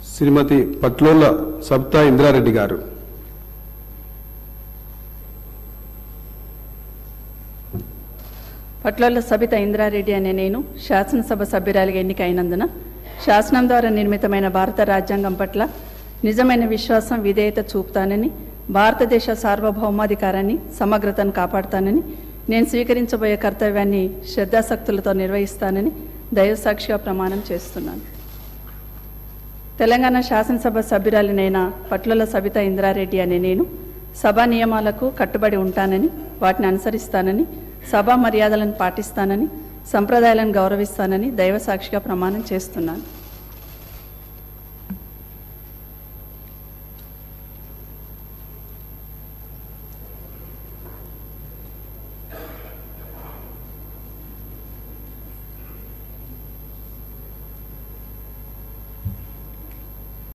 శ్రీమతి పట్లోల సబ్తా ఇంద్రారెడ్డి గారు పట్లల సబిత ఇంద్రారెడ్డి అనే నేను శాసనసభ సభ్యురాలిగా ఎన్నికైనందున శాసనం ద్వారా నిర్మితమైన భారత రాజ్యాంగం పట్ల నిజమైన విశ్వాసం విధేయత చూపుతానని భారతదేశ సార్వభౌమాధికారాన్ని సమగ్రతను కాపాడుతానని నేను స్వీకరించబోయే కర్తవ్యాన్ని శ్రద్ధాశక్తులతో నిర్వహిస్తానని దైవసాక్షిగా ప్రమాణం చేస్తున్నాను తెలంగాణ శాసనసభ సభ్యురాలినైన పట్లల సబిత ఇంద్రారెడ్డి అనే నేను సభా నియమాలకు కట్టుబడి ఉంటానని వాటిని అనుసరిస్తానని సభా మర్యాదలను పాటిస్తానని సంప్రదాయాలను గౌరవిస్తానని దైవ సాక్షిగా ప్రమాణం చేస్తున్నాను